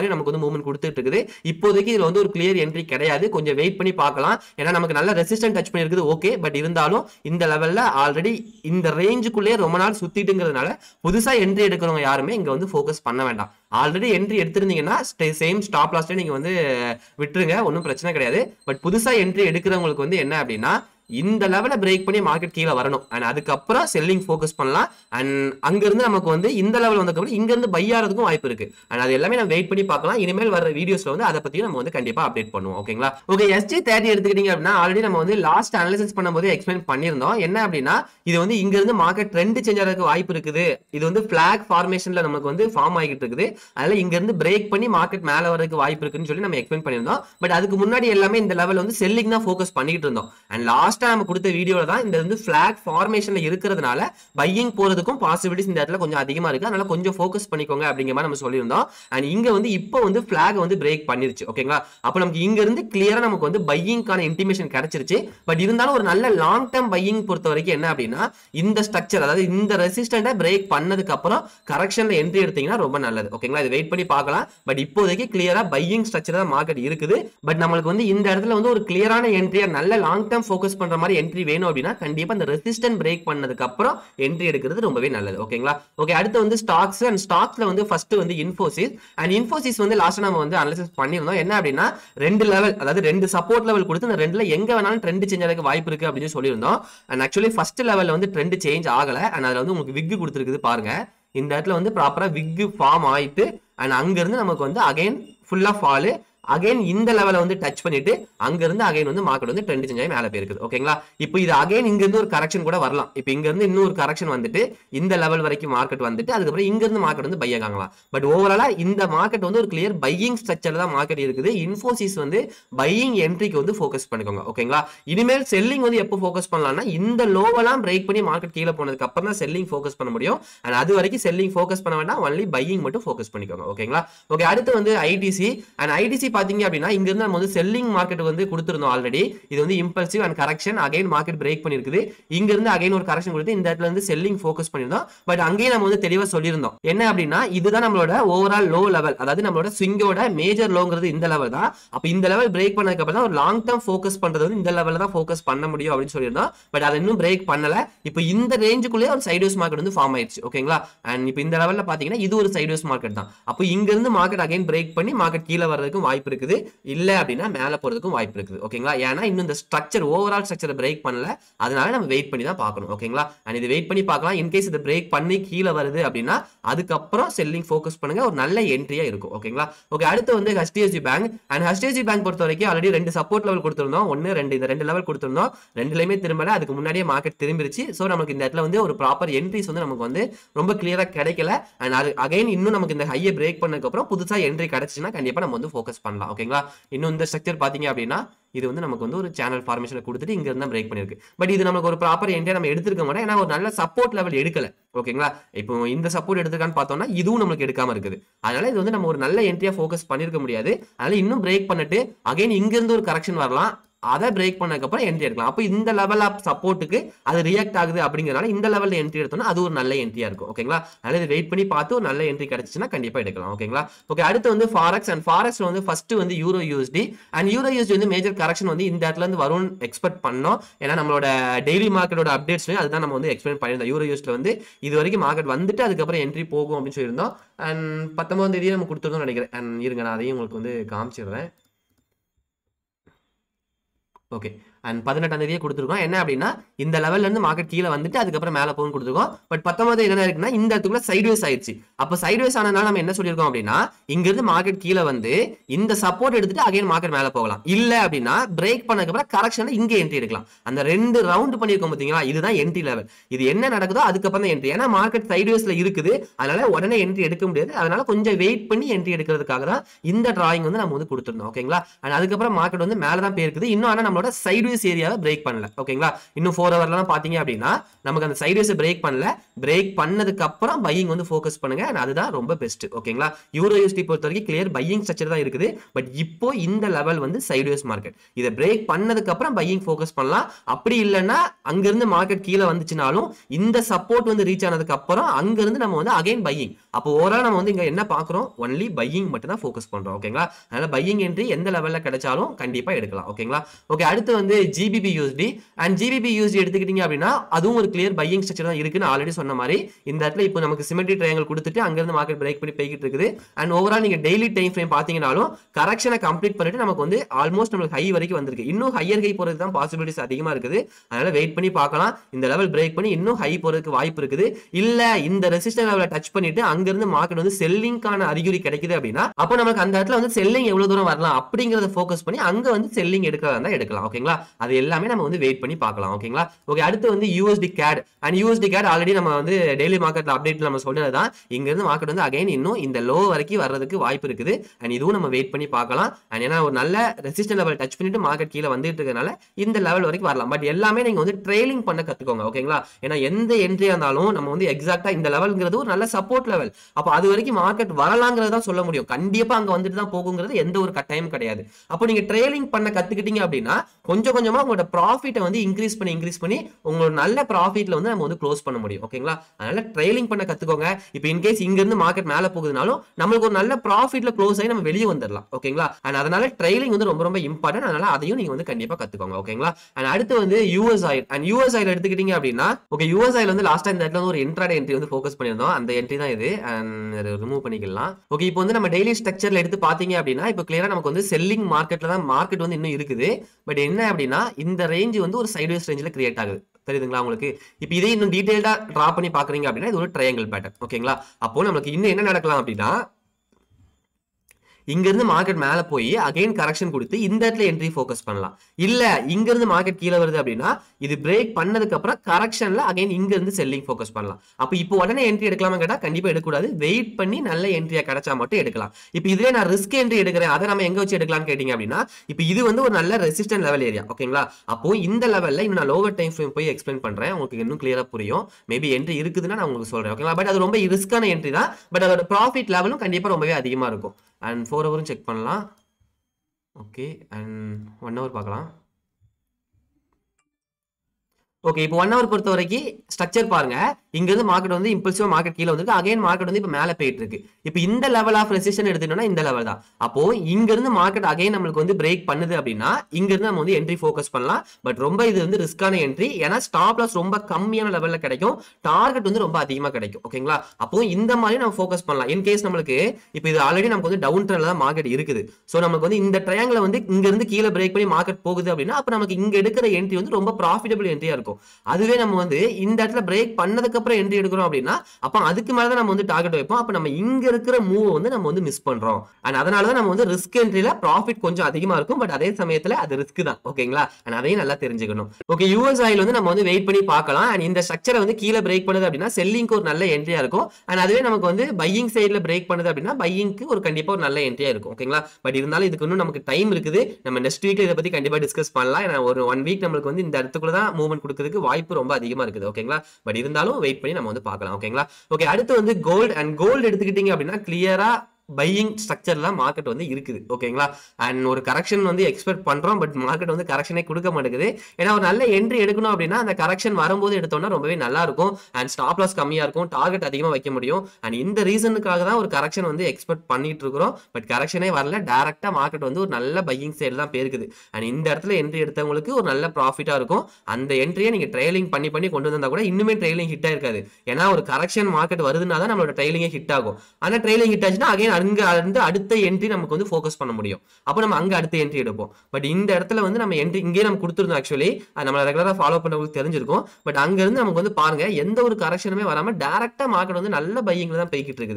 மாதிரி நமக்கு வந்து மூவ்மெண்ட் கொடுத்துட்டு இருக்குது இப்போதைக்கு இதுல வந்து ஒரு கிளியர் என்ட்ரி கிடையாது கொஞ்சம் வெயிட் பண்ணி பார்க்கலாம் ஏன்னா நமக்கு நல்ல ரெசிஸ்டன்ட் டச் பண்ணிருக்குது ஓகே பட் இருந்தாலும் இந்த லெவல்ல ஆல்ரெடி இந்த ரேஞ்சுக்குள்ளேயே ரொம்ப நாள் சுத்திட்டுங்கிறதுனால புதுசா என்ட்ரி எடுக்கிறவங்க யாருமே இங்க வந்து ஃபோக்கஸ் பண்ண வேண்டாம் ஆல்ரெடி என்ட்ரி எடுத்திருந்தீங்கன்னா சேம் ஸ்டாப் லாஸ்ட்டே நீங்க வந்து விட்டுருங்க ஒன்றும் பிரச்சனை கிடையாது பட் புதுசா என்ட்ரி எடுக்கிறவங்களுக்கு வந்து என்ன அப்படின்னா இந்த லெவலை பிரேக் பண்ணி மார்க்கெட் கீழே வரணும் அண்ட் அதுக்கப்புறம் செல்லிங் ஃபோக்கஸ் பண்ணலாம் அண்ட் அங்கிருந்து நமக்கு வந்து இந்த லெவல் வந்ததுக்கப்புறம் இங்கிருந்து பை ஆகிறதுக்கும் வாய்ப்பு இருக்கு அண்ட் அது எல்லாமே நம்ம வெயிட் பண்ணி பார்க்கலாம் இனிமேல் வர வீடியோஸ்ல வந்து அதை பத்தி நம்ம வந்து கண்டிப்பா அப்டேட் பண்ணுவோம் ஓகேங்களா ஓகே எஸ்ஜி தேர்ட்டி எடுத்துக்கிட்டீங்க அப்படின்னா ஆல்ரெடி நம்ம வந்து லாஸ்ட் அனாலிசிஸ் பண்ணும்போது எக்ஸ்பிளைன் பண்ணியிருந்தோம் என்ன அப்படின்னா இது வந்து இங்க இருந்து மார்க்கெட் ட்ரெண்ட் சேஞ்ச் ஆகிறதுக்கு வாய்ப்பு இருக்குது இது வந்து பிளாக் ஃபார்மேஷன்ல நமக்கு வந்து ஃபார்ம் ஆகிட்டு இருக்குது அதனால இங்க இருந்து பிரேக் பண்ணி மார்க்கெட் மேல வரதுக்கு வாய்ப்பு இருக்குன்னு சொல்லி நம்ம எக்ஸ்பிளைன் பண்ணியிருந்தோம் பட் அதுக்கு முன்னாடி எல்லாமே இந்த லெவல் வந்து செல்லிங் தான் ஃபோக்கஸ் பண்ணிட்டு இருந்தோம் அண்ட் லாஸ்டா நம்ம கொடுத்த வீடியோல தான் இந்த வந்து பிளாக் ஃபார்மேஷன்ல இருக்கிறதுனால பையிங் போறதுக்கும் பாசிபிலிட்டிஸ் இந்த இடத்துல கொஞ்சம் அதிகமா இருக்கு அதனால கொஞ்சம் ஃபோக்கஸ் பண்ணிக்கோங்க அப்படிங்கிற மாதிரி நம்ம சொல்லியிருந்தோம் அண்ட் இங்க வந்து இப்போ வந்து பிளாக் வந்து பிரேக் பண்ணிருச்சு ஓகேங்களா அப்போ நமக்கு இங்க இருந்து கிளியரா நமக்கு வந்து பையிங்கான இன்டிமேஷன் கிடைச்சிருச்சு பட் இருந்தாலும் ஒரு நல்ல லாங் டேர்ம் பையிங் பொறுத்த வரைக்கும் என்ன அப்படின்னா இந்த ஸ்ட்ரக்சர் அதாவது இந்த ரெசிஸ்டண்ட்டை பிரேக் பண்ணதுக்கு அப்புறம் கரெக்ஷன்ல என்ட்ரி எடுத்தீங்கன்னா ரொம்ப நல்லது ஓகேங்களா இது வெயிட் பண்ணி பார்க்கலாம் பட் இப்போதைக்கு கிளியரா பையிங் ஸ்ட்ரக்சர் தான் மார்க்கெட் இருக்குது பட் நம்மளுக்கு வந்து இந்த இடத்துல வந்து ஒரு கிளியரான என்ட்ரியா நல்ல லாங் டேர்ம் ஃபோக்கஸ் பண்ற மாதிரி என்ட்ரி வேணும் அப்படின்னா கண்டிப்பா இந்த ரெசிஸ்டன்ட் பிரேக் பண்ணதுக்கு அப்புறம் என்ட்ரி எடுக்கிறது ரொம்பவே நல்லது ஓகேங்களா ஓகே அடுத்து வந்து ஸ்டாக்ஸ் அண்ட் ஸ்டாக்ஸ்ல வந்து ஃபர்ஸ்ட் வந்து இன்ஃபோசிஸ் அண்ட் இன்ஃபோசிஸ் வந்து லாஸ்ட் நம்ம வந்து அனாலிசிஸ் பண்ணியிருந்தோம் என்ன அப்படின்னா ரெண்டு லெவல் அதாவது ரெண்டு சப்போர்ட் லெவல் கொடுத்து இந்த ரெண்டுல எங்க வேணாலும் ட்ரெண்ட் சேஞ்ச் ஆகிறதுக்கு வாய்ப்பு இருக்கு அப்படின்னு சொல்லியிருந்தோம் அண்ட் ஆக்சுவலி ஃபர்ஸ்ட் லெவல்ல வந்து ட்ரெண்ட் சேஞ்ச் ஆகல அண்ட் அதுல வந்து உங்களுக்கு விக் கொடுத்துருக்குது பாருங்க இந்த இடத்துல வந்து ப்ராப்பரா விக் ஃபார்ம் ஆயிட்டு அண்ட் அங்க இருந்து நமக்கு வந்து அகைன் ஃபுல்லா ஃபாலு அகைன் இந்த லெவலை வந்து டச் பண்ணிட்டு அங்க இருந்து அகைன் வந்து மார்க்கெட் வந்து ட்ரெண்ட் சேஞ்ச் ஆகி மேல போயிருக்குது ஓகேங்களா இப்போ இது அகைன் இங்க இருந்து ஒரு கரெக்ஷன் கூட வரலாம் இப்போ இங்க இருந்து இன்னொரு கரெக்ஷன் வந்துட்டு இந்த லெவல் வரைக்கும் மார்க்கெட் வந்துட்டு அதுக்கப்புறம் இங்க இருந்து மார்க்கெட் வந்து பை ஆகலாம் பட் ஓவராலா இந்த மார்க்கெட் வந்து ஒரு கிளியர் பையிங் ஸ்ட்ரக்சர் தான் மார்க்கெட் இருக்குது இன்ஃபோசிஸ் வந்து பையிங் என்ட்ரிக்கு வந்து ஃபோக்கஸ் பண்ணிக்கோங்க ஓகேங்களா இனிமேல் செல்லிங் வந்து எப்போ ஃபோக்கஸ் பண்ணலாம்னா இந்த லோவெல்லாம் பிரேக் பண்ணி மார்க்கெட் கீழே போனதுக்கு அப்புறம் தான் செல்லிங் ஃபோக்கஸ் பண்ண முடியும் அண்ட் அது வரைக்கும் செல்லிங் ஃபோக்கஸ் பண்ண வேண்டாம் ஒன்லி பையிங் மட்டும் ஃபோக்கஸ் பண்ணிக்கோங்க ஓகேங்களா ஓகே அடுத்து வந்து ஐடிசி அண்ட் ஐடிசி பாத்தீங்க அப்படின்னா இங்க இருந்து நம்ம வந்து செல்லிங் மார்க்கெட் வந்து கொடுத்துருந்தோம் ஆல்ரெடி இது வந்து impulsive and correction again market break பண்ணிருக்குது இங்க இருந்து அகைன் ஒரு கரெக்ஷன் கொடுத்து இந்த இடத்துல இருந்து செல்லிங் ஃபோக்கஸ் பண்ணியிருந்தோம் பட் அங்கேயும் நம்ம வந்து தெளிவா சொல்லியிருந்தோம் என்ன அப்படின்னா இதுதான் நம்மளோட ஓவரால் லோ லெவல் அதாவது நம்மளோட ஸ்விங்கோட மேஜர் லோங்கிறது இந்த லெவல் தான் அப்ப இந்த லெவல் பிரேக் பண்ணதுக்கு அப்புறம் தான் ஒரு லாங் டேர்ம் ஃபோக்கஸ் பண்றது வந்து இந்த லெவல்ல தான் ஃபோக்கஸ் பண்ண முடியும் அப்படின்னு சொல்லியிருந்தோம் பட் அதை இன்னும் பிரேக் பண்ணல இப்போ இந்த ரேஞ்சுக்குள்ளே ஒரு சைடுவேஸ் மார்க்கெட் வந்து ஃபார்ம் ஆயிடுச்சு ஓகேங்களா அண்ட் இப்போ இந்த லெவல்ல பாத்தீங்கன்னா இது ஒரு சைடுவேஸ் மார்க்கெட் தான் அப்போ இங்க இருந்து மார்க்கெட் அகைன் பிரேக் பண்ணி மார்க்கெட் கீழே வர்றதுக்கும் வாய்ப்பு இருக்குது இல்ல அப்படின்னா மேல போறதுக்கும் வாய்ப்பு இருக்குது ஓகேங்களா ஏன்னா இன்னும் இந்த ஸ்ட்ரக்சர் ஓவரால் ஸ்ட்ரக்சரை பிரேக் பண்ணல அதனால நம்ம வெயிட் பண்ணி தான் பார்க்கணும் ஓகேங்களா அண்ட் இது வெயிட் பண்ணி பார்க்கலாம் இன்கேஸ் இது பிரேக் பண்ணி கீழே வருது அப்படின்னா அதுக்கப்புறம் செல்லிங் ஃபோக்கஸ் பண்ணுங்க ஒரு நல்ல என்ட்ரியா இருக்கும் ஓகேங்களா ஓகே அடுத்து வந்து HDFC bank and HDFC bank பொறுத்த வரைக்கும் ஆல்ரெடி ரெண்டு சப்போர்ட் லெவல் கொடுத்திருந்தோம் ஒன்னு ரெண்டு இந்த ரெண்டு லெவல் கொடுத்திருந்தோம் ரெண்டுலையுமே திரும்பல அதுக்கு முன்னாடியே மார்க்கெட் திரும்பிருச்சு ஸோ நமக்கு இந்த இடத்துல வந்து ஒரு ப்ராப்பர் என்ட்ரிஸ் வந்து நமக்கு வந்து ரொம்ப கிளியரா கிடைக்கல அண்ட் அது அகைன் இன்னும் நமக்கு இந்த ஹையை பிரேக் பண்ணதுக்கு அப்புறம் புதுசா என்ட்ரி கிடைச்சுன்னா கண்டிப்பா நம்ம வந்து ஃபோக்கஸ் பண்ணலாம் ஓகேங்களா இன்னும் இந்த ஸ்ட்ரக்சர் பாத்தீங்க அப்படின்னா இது வந்து நமக்கு வந்து ஒரு சேனல் ஃபார்மேஷனை கொடுத்துட்டு இங்க இருந்தா பிரேக் பண்ணிருக்கு பட் இது நமக்கு ஒரு ப்ராப்பர் என்ட்ரியா நம்ம எடுத்திருக்க மாட்டோம் ஏன்னா ஒரு நல்ல சப்போர்ட் லெவல் எடுக்கல ஓகேங்களா இப்போ இந்த சப்போர்ட் எடுத்துக்கான்னு பார்த்தோம்னா இதுவும் நம்மளுக்கு எடுக்காம இருக்குது அதனால இது வந்து நம்ம ஒரு நல்ல என்ட்ரியா ஃபோக்கஸ் பண்ணிருக்க முடியாது அதனால இன்னும் பிரேக் பண்ணிட்டு அகைன் இங்க இருந்து ஒரு கரெக்ஷன் வரலாம் அதை பிரேக் பண்ணதுக்கப்புறம் என்ட்ரி எடுக்கலாம் அப்போ இந்த லெவல் ஆஃப் சப்போர்ட்டுக்கு அது ரியாக்ட் ஆகுது அப்படிங்கிறனால இந்த லெவலில் என்ட்ரி எடுத்தோம்னா அது ஒரு நல்ல என்ட்ரியா இருக்கும் ஓகேங்களா அதனால இது வெயிட் பண்ணி பார்த்து ஒரு நல்ல என்ட்ரி கிடைச்சுன்னா கண்டிப்பா எடுக்கலாம் ஓகேங்களா ஓகே அடுத்து வந்து ஃபாரக்ஸ் அண்ட் ஃபாரக்ஸ்ல வந்து ஃபர்ஸ்ட் வந்து euro USD and euro USD வந்து மேஜர் கரெக்ஷன் வந்து இந்த இடத்துல இருந்து வரும்னு எக்ஸ்பெக்ட் பண்ணோம் ஏன்னா நம்மளோட டெய்லி மார்க்கெட்டோட அப்டேட்ஸ்லையும் அதுதான் நம்ம வந்து எக்ஸ்பிளைன் பண்ணியிருந்தோம் யூரோ யூஎஸ்டில் வந்து இது வரைக்கும் மார்க்கெட் வந்துட்டு அதுக்கப்புறம் என்ட்ரி போகும் அப்படின்னு சொல்லியிருந்தோம் அண்ட் பத்தொன்பதாம் தேதியே நம்ம கொடுத்துருந்தோம் நினைக்கிறேன் அண்ட் இருங்க நான் அதையும் உங்களுக்கு வந்து காமிச்சிடுறேன் ஓகே அண்ட் பதினெட்டாம் தேதியே கொடுத்துருக்கோம் என்ன அப்படின்னா இந்த லெவல்ல இருந்து மார்க்கெட் கீழே வந்துட்டு அதுக்கப்புறம் மேலே போகும் கொடுத்துருக்கோம் பட் பத்தொன்பது என்ன இருக்குன்னா இந்த இடத்துக்குள்ள சைட்வேஸ் ஆயிடுச்சு அப்போ சைட்வேஸ் ஆனதுனால நம்ம என்ன சொல்லியிருக்கோம் அப்படின்னா இங்க இருந்து மார்க்கெட் கீழே வந்து இந்த சப்போர்ட் எடுத்துட்டு அகைன் மார்க்கெட் மேலே போகலாம் இல்ல அப்படின்னா பிரேக் பண்ணதுக்கப்புறம் கரெக்ஷன்ல இங்கே என்ட்ரி எடுக்கலாம் அந்த ரெண்டு ரவுண்ட் பண்ணியிருக்கோம் பார்த்தீங்களா இதுதான் என்ட்ரி லெவல் இது என்ன நடக்குதோ அதுக்கப்புறம் தான் என்ட்ரி ஏன்னா மார்க்கெட் சைட்வேஸ்ல இருக்குது அதனால உடனே என்ட்ரி எடுக்க முடியாது அதனால கொஞ்சம் வெயிட் பண்ணி என்ட்ரி எடுக்கிறதுக்காக தான் இந்த டிராயிங் வந்து நம்ம வந்து கொடுத்துருந்தோம் ஓகேங்களா அண்ட் அதுக்கப்புறம் மார்க்கெட் வந்து மேலே தான் போயிருக்குது இன்னும் ஆனால் நம்மளோட சைட்வேஸ் சைட்வேஸ் ஏரியாவை பிரேக் பண்ணல ஓகேங்களா இன்னும் ஃபோர் ஹவர்லாம் பார்த்தீங்க அப்படின்னா நமக்கு அந்த சைட்வேஸை பிரேக் பண்ணல பிரேக் பண்ணதுக்கு அப்புறம் பையிங் வந்து ஃபோக்கஸ் பண்ணுங்க and அதுதான் ரொம்ப பெஸ்ட் ஓகேங்களா யூரோ யூஎஸ்டி பொறுத்த வரைக்கும் கிளியர் பையிங் ஸ்ட்ரக்சர் தான் இருக்குது பட் இப்போ இந்த லெவல் வந்து சைட்வேஸ் மார்க்கெட் இதை பிரேக் பண்ணதுக்கு அப்புறம் பையிங் ஃபோக்கஸ் பண்ணலாம் அப்படி இல்லைன்னா அங்கிருந்து மார்க்கெட் கீழே வந்துச்சுனாலும் இந்த சப்போர்ட் வந்து ரீச் ஆனதுக்கு அப்புறம் அங்கிருந்து நம்ம வந்து அகைன் பையிங் அப்போ ஓவரால் நம்ம வந்து இங்க என்ன பார்க்குறோம் ஒன்லி பையிங் மட்டும் தான் ஃபோக்கஸ் பண்றோம் ஓகேங்களா அதனால பையிங் என்ட்ரி எந்த லெவல்ல கிடைச்சாலும் கண்டிப்பா எடுக்கலாம் ஓகேங்களா ஓகே அடுத்து வந்து GBP USD and GBP USD எடுத்துக்கிட்டீங்க அப்படின்னா அதுவும் ஒரு கிளியர் பையிங் ஸ்ட்ரக்சர் தான் இருக்குன்னு ஆல்ரெடி சொன்ன மாதிரி இந்த இடத்துல இப்போ நமக்கு சிமெட்ரி ட்ரையாங்கல் கொடுத்துட்டு அங்கிருந்து மார்க்கெட் பிரேக் பண்ணி போய்கிட்டு இருக்குது அண்ட் ஓவரால் நீங்க டெய்லி டைம் ஃப்ரேம் பார்த்தீங்கனாலும் கரெக்ஷனை கம்ப்ளீட் பண்ணிட்டு நமக்கு வந்து ஆல்மோஸ்ட் நமக்கு ஹை வரைக்கும் வந்திருக்கு இன்னும் ஹையர் ஹை போறது தான் பாசிபிலிட்டிஸ் அதிகமா இருக்குது அதனால வெயிட் பண்ணி பார்க்கலாம் இந்த லெவல் பிரேக் பண்ணி இன்னும் ஹை போறதுக்கு வாய்ப்பு இருக்குது இல்ல இந்த ரெசிஸ்டன் லெவலை டச் பண்ணிட்டு அங்கிருந்து மார்க்கெட் வந்து செல்லிங்கான அறிகுறி கிடைக்குது அப்படின்னா அப்போ நமக்கு அந்த இடத்துல வந்து செல்லிங் எவ்வளவு தூரம் வரலாம் அப்படிங்கறத ஃபோக்கஸ் பண்ணி அங்க வந்து செல்லிங் எடுக்கிறதா இருந்தா எடுக்கலாம் ஓகேங்களா அது எல்லாமே நம்ம வந்து வெயிட் பண்ணி பார்க்கலாம் ஓகேங்களா ஓகே அடுத்து வந்து USD CAD and USD CAD already நம்ம வந்து டெய்லி மார்க்கெட்ல அப்டேட் நம்ம சொன்னதுதான் இங்க இருந்து மார்க்கெட் வந்து அகைன் இன்னும் இந்த லோ வரைக்கும் வர்றதுக்கு வாய்ப்பு இருக்குது அண்ட் இதுவும் நம்ம வெயிட் பண்ணி பார்க்கலாம் அண்ட் ஏன்னா ஒரு நல்ல ரெசிஸ்டன் லெவல் டச் பண்ணிட்டு மார்க்கெட் கீழே வந்துட்டு இருக்கனால இந்த லெவல் வரைக்கும் வரலாம் பட் எல்லாமே நீங்க வந்து ட்ரெயிலிங் பண்ண கத்துக்கோங்க ஓகேங்களா ஏன்னா எந்த என்ட்ரியா இருந்தாலும் நம்ம வந்து எக்ஸாக்டா இந்த லெவல்ங்கிறது ஒரு நல்ல சப்போர்ட் லெவல் அப்போ அது வரைக்கும் மார்க்கெட் வரலாங்கிறது தான் சொல்ல முடியும் கண்டிப்பா அங்க வந்துட்டு தான் போகுங்கிறது எந்த ஒரு கட்டாயம் கிடையாது அப்போ நீங்க ட்ரெயிலிங் பண்ண கத்துக்கிட்டீங்க அப்படின்னா கொஞ்சம் கொஞ்சமா உங்களோட ப்ராஃபிட்டை வந்து இன்க்ரீஸ் பண்ணி இன்க்ரீஸ் பண்ணி உங்களோட நல்ல ப்ராஃபிட்ல வந்து நம்ம வந்து க்ளோஸ் பண்ண முடியும் ஓகேங்களா அதனால ட்ரெயிலிங் பண்ண கத்துக்கோங்க இப்போ இன்கேஸ் இங்க இருந்து மார்க்கெட் மேல போகுதுனாலும் நம்மளுக்கு ஒரு நல்ல ப்ராஃபிட்ல க்ளோஸ் ஆகி நம்ம வெளியே வந்துடலாம் ஓகேங்களா அண்ட் அதனால ட்ரெயிலிங் வந்து ரொம்ப ரொம்ப இம்பார்ட்டன்ட் அதனால அதையும் நீங்க வந்து கண்டிப்பா கத்துக்கோங்க ஓகேங்களா அண்ட் அடுத்து வந்து US oil and US oil எடுத்துக்கிட்டீங்க அப்படின்னா ஓகே யூஎஸ் ஆயில் வந்து லாஸ்டா இந்த இடத்துல வந்து ஒரு இன்ட்ராடே என்ட்ரி வந்து ஃபோக்கஸ் பண்ணியிருந்தோம் அந்த என்ட்ரி தான் இது அண்ட் ரிமூவ் பண்ணிக்கலாம் ஓகே இப்போ வந்து நம்ம டெய்லி ஸ்ட்ரக்சர்ல எடுத்து பாத்தீங்க அப்படின்னா இப்போ கிளியரா நமக்கு வந்து செல்லிங் மார்க்கெட்ல தான் மார்க்கெட் வந்து இன்னும் இருக்குது பட் என்ன அப்படின்னா இந்த ரேஞ்ச் வந்து ஒரு சைட்வேஸ் ரேஞ்சில் கிரியேட் ஆகுது தெரியுதுங்களா உங்களுக்கு இப்போ இதே இன்னும் டீடைல்டா ட்ரா பண்ணி பாக்குறீங்க அப்படின்னா இது ஒரு ட்ரையாங்கிள் பேட்டர்ன் ஓகேங்களா அப்போ நமக்கு இன்னும் என்ன நடக்கலாம் அப்படின்னா இங்க இருந்து மார்க்கெட் மேல போய் அகைன் கரெக்ஷன் கொடுத்து இந்த இடத்துல என்ட்ரி ஃபோக்கஸ் பண்ணலாம் இல்ல இங்க இருந்து மார்க்கெட் கீழே வருது அப்படின்னா இது பிரேக் பண்ணதுக்கு அப்புறம் கரெக்ஷன்ல அகைன் இங்க இருந்து செல்லிங் ஃபோக்கஸ் பண்ணலாம் அப்போ இப்போ உடனே என்ட்ரி எடுக்கலாமா கேட்டா கண்டிப்பா எடுக்கக்கூடாது வெயிட் பண்ணி நல்ல என்ட்ரியா கிடைச்சா மட்டும் எடுக்கலாம் இப்போ இதுவே நான் ரிஸ்க் என்ட்ரி எடுக்கிறேன் அதை நம்ம எங்க வச்சு எடுக்கலாம்னு கேட்டீங்க அப்படின்னா இப்போ இது வந்து ஒரு நல்ல ரெசிஸ்டன்ட் லெவல் ஏரியா ஓகேங்களா அப்போ இந்த லெவல்ல இன்னும் நான் லோவர் டைம் ஃப்ரேம் போய் எக்ஸ்பிளைன் பண்றேன் உங்களுக்கு இன்னும் கிளியரா புரியும் மேபி என்ட்ரி இருக்குதுன்னா நான் உங்களுக்கு சொல்றேன் ஓகேங்களா பட் அது ரொம்ப ரிஸ்கான என்ட்ரி தான் பட் அதோட ப்ராஃபிட் லெவலும் கண்டிப்பா ரொம்பவே அதிகமா இருக்கும் அண்ட் ஃபோர் ஹவரும் செக் பண்ணலாம் ஓகே அண்ட் ஒன் ஹவர் பார்க்கலாம் ஓகே இப்போ ஒன் ஹவர் பொறுத்த வரைக்கும் ஸ்ட்ரக்சர் பாருங்க இங்கிருந்து மார்க்கெட் வந்து இம்பல்சிவா மார்க்கெட் கீழே வந்துருக்கு அகைன் மார்க்கெட் வந்து இப்போ மேலே போயிட்டு இருக்கு இப்போ இந்த லெவல் ஆஃப் ரெசிஸ்டன் எடுத்துட்டோம்னா இந்த லெவல் தான் அப்போ இங்க இருந்து மார்க்கெட் அகைன் நம்மளுக்கு வந்து பிரேக் பண்ணுது அப்படின்னா இங்க இருந்து நம்ம வந்து என்ட்ரி ஃபோக்கஸ் பண்ணலாம் பட் ரொம்ப இது வந்து ரிஸ்கான என்ட்ரி ஏன்னா ஸ்டாப் லாஸ் ரொம்ப கம்மியான லெவல்ல கிடைக்கும் டார்கெட் வந்து ரொம்ப அதிகமா கிடைக்கும் ஓகேங்களா அப்போ இந்த மாதிரி நம்ம ஃபோக்கஸ் பண்ணலாம் இன் கேஸ் நம்மளுக்கு இப்போ இது ஆல்ரெடி நமக்கு வந்து டவுன் ட்ரெண்ட்ல தான் மார்க்கெட் இருக்குது ஸோ நமக்கு வந்து இந்த ட்ரையாங்கில் வந்து இங்க இருந்து கீழே பிரேக் பண்ணி மார்க்கெட் போகுது அப்படின்னா அப்போ நமக்கு இங்க எடுக்கிற என்ட்ரி வந்து ரொம்ப ப்ராஃபிட்டபிள் என்ட்ரியா இருக்கும் அதுவே நம்ம வந்து இந்த இடத்துல பிரேக் பண்ணதுக்கு அப்புறம் என்ட்ரி எடுக்கிறோம் அப்படின்னா அப்ப அதுக்கு மேல தான் நம்ம வந்து டார்கெட் வைப்போம் அப்ப நம்ம இங்க இருக்கிற மூவ் வந்து நம்ம வந்து மிஸ் பண்றோம் அண்ட் அதனால தான் நம்ம வந்து ரிஸ்க் என்ட்ரில ப்ராஃபிட் கொஞ்சம் அதிகமா இருக்கும் பட் அதே சமயத்துல அது ரிஸ்க் தான் ஓகேங்களா அண்ட் அதையும் நல்லா தெரிஞ்சுக்கணும் ஓகே யூஎஸ் ஆயில் வந்து நம்ம வந்து வெயிட் பண்ணி பார்க்கலாம் அண்ட் இந்த ஸ்ட்ரக்சரை வந்து கீழே பிரேக் பண்ணுது அப்படின்னா செல்லிங்க்கு ஒரு நல்ல என்ட்ரியா இருக்கும் அண்ட் அதுவே நமக்கு வந்து பையிங் சைட்ல பிரேக் பண்ணுது அப்படின்னா பையிங்க்கு ஒரு கண்டிப்பா ஒரு நல்ல என்ட்ரியா இருக்கும் ஓகேங்களா பட் இருந்தாலும் இதுக்கு இன்னும் நமக்கு டைம் இருக்குது நம்ம நெக்ஸ்ட் வீக்ல இதை பத்தி கண்டிப்பா டிஸ்கஸ் பண்ணலாம் ஏன்னா ஒரு ஒன் வீக் நம்மளுக்கு வந்து இந்த இடத்துக்குள்ள தான் மூவ்மெண்ட் கொடுக்கறதுக்கு வாய்ப்பு ரொம்ப அதிகமா இருக்குது ஓகேங்களா பட் இருந்தாலும் வெயிட் பண்ணி நம்ம வந்து பார்க்கலாம் ஓகேங்களா ஓகே அடுத்து வந்து கோல்டு அண்ட் கோல்டு எடுத்துக்கிட்டீங்க அப்படின்னா கிளியரா பையிங் ஸ்ட்ரக்சர்ல மார்க்கெட் வந்து இருக்குது ஓகேங்களா அண்ட் ஒரு கரெக்ஷன் வந்து எக்ஸ்பெக்ட் பண்றோம் பட் மார்க்கெட் வந்து கரெக்ஷனே கொடுக்க மாட்டேங்குது ஏன்னா ஒரு நல்ல என்ட்ரி எடுக்கணும் அப்படின்னா அந்த கரெக்ஷன் வரும்போது எடுத்தோம்னா ரொம்பவே நல்லா இருக்கும் அண்ட் ஸ்டாப் லாஸ் கம்மியா இருக்கும் டார்கெட் அதிகமா வைக்க முடியும் அண்ட் இந்த ரீசனுக்காக தான் ஒரு கரெக்ஷன் வந்து எக்ஸ்பெக்ட் பண்ணிட்டு இருக்கிறோம் பட் கரெக்ஷனே வரல டேரக்டா மார்க்கெட் வந்து ஒரு நல்ல பையிங் சைடு தான் போயிருக்குது அண்ட் இந்த இடத்துல என்ட்ரி எடுத்தவங்களுக்கு ஒரு நல்ல ப்ராஃபிட்டா இருக்கும் அந்த என்ட்ரியை நீங்க ட்ரைலிங் பண்ணி பண்ணி கொண்டு வந்தா கூட இன்னுமே ட்ரைலிங் ஹிட் ஆயிருக்காது ஏன்னா ஒரு கரெக்ஷன் மார்க்கெட் வருதுன்னா தான் நம்மளோட ட்ரைலிங்கே ஹிட் ஆகும் ஆனா ட்ரைலிங் ஹிட் ஆச்சுன்னா அகைன் அங்க இருந்து அடுத்த என்ட்ரி நமக்கு வந்து ஃபோக்கஸ் பண்ண முடியும் அப்போ நம்ம அங்க அடுத்த என்ட்ரி எடுப்போம் பட் இந்த இடத்துல வந்து நம்ம என்ட்ரி இங்கே நம்ம கொடுத்துருந்தோம் ஆக்சுவலி நம்ம ரெகுலரா ஃபாலோ பண்ணவங்களுக்கு தெரிஞ்சிருக்கும் பட் அங்க இருந்து நமக்கு வந்து பாருங்க எந்த ஒரு கரெக்ஷனுமே வராம டேரக்டா மார்க்கெட் வந்து நல்ல பையிங்ல தான் போய்கிட்டு இருக்குது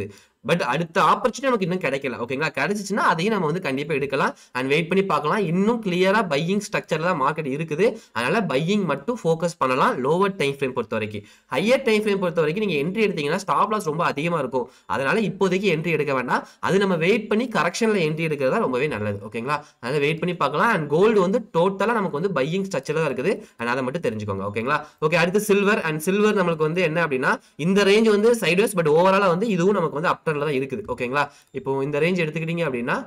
பட் அடுத்த ஆப்பர்ச்சுனிட்டி நமக்கு இன்னும் கிடைக்கல ஓகேங்களா கிடைச்சிச்சுன்னா அதையும் நம்ம வந்து கண்டிப்பா எடுக்கலாம் அண்ட் வெயிட் பண்ணி பார்க்கலாம் இன்னும் கிளியரா பையிங் ஸ்ட்ரக்சர்ல தான் மார்க்கெட் இருக்குது அதனால பையிங் மட்டும் ஃபோக்கஸ் பண்ணலாம் லோவர் டைம் ஃப்ரேம் பொறுத்த வரைக்கும் ஹையர் டைம் ஃப்ரேம் பொறுத்த வரைக்கும் நீங்க என்ட்ரி எடுத்தீங்கன்னா ஸ்டாப் லாஸ் ரொம்ப அதிகமா இருக்கும் அதனால இப்போதைக்கு என்ட்ரி எடுக்க வேண்டாம் அது நம்ம வெயிட் பண்ணி கரெக்ஷன்ல என்ட்ரி எடுக்கிறது ரொம்பவே நல்லது ஓகேங்களா அதனால வெயிட் பண்ணி பார்க்கலாம் அண்ட் கோல்டு வந்து டோட்டலா நமக்கு வந்து பையிங் ஸ்ட்ரக்சர் தான் இருக்குது அண்ட் அதை மட்டும் தெரிஞ்சுக்கோங்க ஓகேங்களா ஓகே அடுத்து சில்வர் அண்ட் சில்வர் நம்மளுக்கு வந்து என்ன அப்படின்னா இந்த ரேஞ்ச் வந்து சைட்வேஸ் பட் ஓவராலா வந்து இதுவும் நமக்கு வந்து அப்டர்ல தான் இருக்குது ஓகேங்களா இப்போ இந்த ரேஞ்ச் எடுத்துக்கிட்டீங்க அப்படின்னா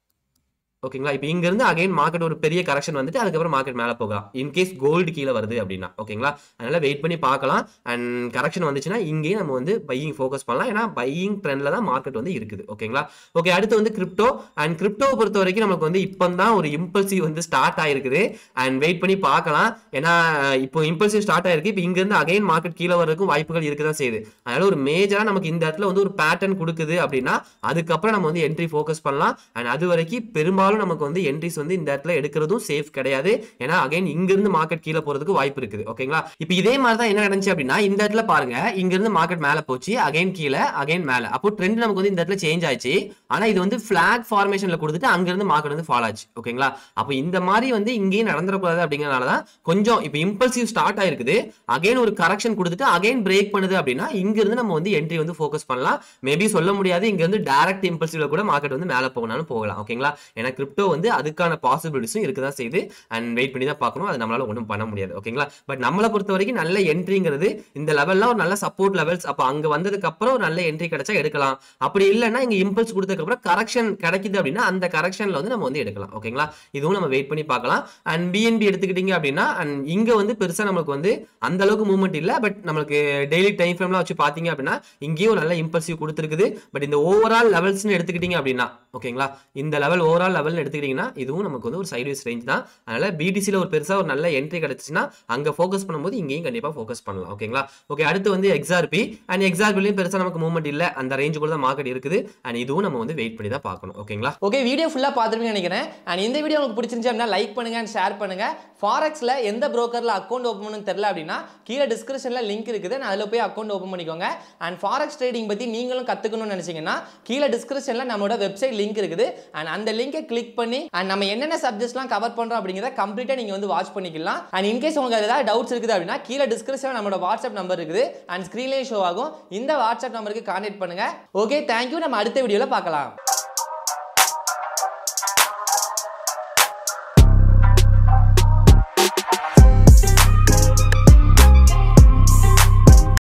ஓகேங்களா இப்போ இங்க இருந்து அகைன் மார்க்கெட் ஒரு பெரிய கரெக்ஷன் வந்துட்டு அதுக்கப்புறம் மார்க்கெட் மேலே போகலாம் இன்கேஸ் கோல்டு கீழே வருது அப்படின்னா ஓகேங்களா அதனால வெயிட் பண்ணி பார்க்கலாம் அண்ட் கரெக்ஷன் வந்துச்சுன்னா இங்கேயும் நம்ம வந்து பையிங் ஃபோக்கஸ் பண்ணலாம் ஏன்னா பையிங் ட்ரெண்ட்ல தான் மார்க்கெட் வந்து இருக்குது ஓகேங்களா ஓகே அடுத்து வந்து கிரிப்டோ அண்ட் கிரிப்டோவை பொறுத்த வரைக்கும் நமக்கு வந்து இப்போ தான் ஒரு இம்பல்சிவ் வந்து ஸ்டார்ட் ஆயிருக்குது அண்ட் வெயிட் பண்ணி பார்க்கலாம் ஏன்னா இப்போ இம்பல்சிவ் ஸ்டார்ட் ஆயிருக்கு இப்போ இங்க இருந்து அகைன் மார்க்கெட் கீழே வரதுக்கும் வாய்ப்புகள் இருக்க தான் செய்யுது அதனால ஒரு மேஜரா நமக்கு இந்த இடத்துல வந்து ஒரு பேட்டர்ன் கொடுக்குது அப்படின்னா அதுக்கப்புறம் நம்ம வந்து என்ட்ரி ஃபோக்கஸ் பண்ணலாம் அண்ட் அது வரைக்கும் பெரும்பாலும் நமக்கு வந்து என்ட்ரிஸ் வந்து இந்த இடத்துல எடுக்கிறதும் சேஃப் கிடையாது ஏன்னா அகைன் இங்க இருந்து மார்க்கெட் கீழே போறதுக்கு வாய்ப்பு இருக்குது ஓகேங்களா இப்போ இதே மாதிரி தான் என்ன நடந்துச்சு அப்படின்னா இந்த இடத்துல பாருங்க இங்க இருந்து மார்க்கெட் மேல போச்சு அகைன் கீழே அகைன் மேல அப்போ ட்ரெண்ட் நமக்கு வந்து இந்த இடத்துல சேஞ்ச் ஆயிடுச்சு ஆனா இது வந்து பிளாக் ஃபார்மேஷன்ல கொடுத்துட்டு அங்க இருந்து மார்க்கெட் வந்து ஃபால் ஆச்சு ஓகேங்களா அப்போ இந்த மாதிரி வந்து இங்கேயும் நடந்துடக்கூடாது அப்படிங்கறனால தான் கொஞ்சம் இப்போ இம்பல்சிவ் ஸ்டார்ட் ஆயிருக்குது அகைன் ஒரு கரெக்ஷன் கொடுத்துட்டு அகைன் பிரேக் பண்ணுது அப்படின்னா இங்க இருந்து நம்ம வந்து என்ட்ரி வந்து ஃபோக்கஸ் பண்ணலாம் மேபி சொல்ல முடியாது இங்க இருந்து டைரக்ட் இம்பல்சிவ்ல கூட மார்க்கெட் வந்து மேல போகனாலும் போகலாம் ஓகேங்களா ஏன்னா கிரிப்டோ வந்து அதுக்கான பாசிபிலிட்டிஸும் இருக்கதான் செய்யுது அண்ட் வெயிட் பண்ணி தான் பார்க்கணும் அது நம்மளால ஒன்றும் பண்ண முடியாது ஓகேங்களா பட் நம்மளை பொறுத்த வரைக்கும் நல்ல என்ட்ரிங்கிறது இந்த லெவல்லாம் ஒரு நல்ல சப்போர்ட் லெவல்ஸ் அப்போ அங்க வந்ததுக்கு அப்புறம் ஒரு நல்ல என்ட்ரி கிடைச்சா எடுக்கலாம் அப்படி இல்லைன்னா இங்க இம்பல்ஸ் கொடுத்ததுக்கு அப்புறம் கரெக்ஷன் கிடைக்குது அப்படின்னா அந்த கரெக்ஷன்ல வந்து நம்ம வந்து எடுக்கலாம் ஓகேங்களா இதுவும் நம்ம வெயிட் பண்ணி பார்க்கலாம் அண்ட் பிஎன்பி எடுத்துக்கிட்டீங்க அப்படின்னா அண்ட் இங்க வந்து பெருசா நமக்கு வந்து அந்த அளவுக்கு மூவ்மெண்ட் இல்ல பட் நம்மளுக்கு டெய்லி டைம் ஃப்ரேம்லாம் வச்சு பாத்தீங்க அப்படின்னா இங்கேயும் ஒரு நல்ல இம்பல்சிவ் கொடுத்துருக்குது பட் இந்த ஓவரால் லெவல்ஸ்னு எடுத்துக்கிட்டீங்க அப்படின்னா ஓகேங்களா இந்த லெவல் ஓவரால் லெவல் எடுத்துக்கிட்டீங்கன்னா இதுவும் நமக்கு வந்து ஒரு சைட்வேஸ் ரேஞ்ச் தான் அதனால பிடிசியில் ஒரு பெருசா ஒரு நல்ல என்ட்ரி கிடைச்சுன்னா அங்க ஃபோக்கஸ் பண்ணும்போது இங்கேயும் கண்டிப்பா ஃபோக்கஸ் பண்ணலாம் ஓகேங்களா ஓகே அடுத்து வந்து எக்ஸார்பி அண்ட் எக்ஸார்பிலையும் பெருசா நமக்கு மூவ்மெண்ட் இல்ல அந்த ரேஞ்சுக்குள்ள தான் மார்க்கெட் இருக்குது அண்ட் இதுவும் நம்ம வந்து வெயிட் பண்ணி தான் பார்க்கணும் ஓகேங்களா ஓகே வீடியோ ஃபுல்லாக பார்த்துருப்பீங்கன்னு நினைக்கிறேன் அண்ட் இந்த வீடியோ உங்களுக்கு பிடிச்சிருந்துச்சு அப்படின்னா லைக் பண்ணுங்க அண்ட் ஷேர் பண்ணுங்க ஃபாரெக்ஸில் எந்த ப்ரோக்கரில் அக்கௌண்ட் ஓப்பன் பண்ணணும்னு தெரில அப்படின்னா கீழே டிஸ்கிரிப்ஷனில் லிங்க் இருக்குது நான் அதில் போய் அக்கௌண்ட் ஓப்பன் பண்ணிக்கோங்க அண்ட் ஃபாரெக்ஸ் ட்ரேடிங் பற்றி நீங்களும் கற்றுக்கணும்னு நினச்சிங்கன்னா கீழே டிஸ்கிரிப்ஷனில் நம்மளோட வெப்சைட் லிங்க் இருக்குது அண்ட் அந்த லிங்கை கிளிக் பண்ணி அண்ட் நம்ம என்னென்ன சப்ஜெக்ட்ஸ்லாம் கவர் பண்ணுறோம் அப்படிங்கிறத கம்ப்ளீட்டாக நீங்கள் வந்து வாட்ச் பண்ணிக்கலாம் அண்ட் இன்கேஸ் உங்களுக்கு ஏதாவது டவுட்ஸ் இருக்குது அப்படின்னா கீழே டிஸ்கிரிப்ஷனில் நம்மளோட வாட்ஸ்அப் நம்பர் இருக்குது அண்ட் ஸ்க்ரீன்லேயே ஷோ ஆகும் இந்த வாட்ஸ்அப் நம்பருக்கு கான்டாக்ட் பண்ணுங்க ஓகே தேங்க்யூ நம்ம அடுத்த வீடியோவில் பார்க்கலாம்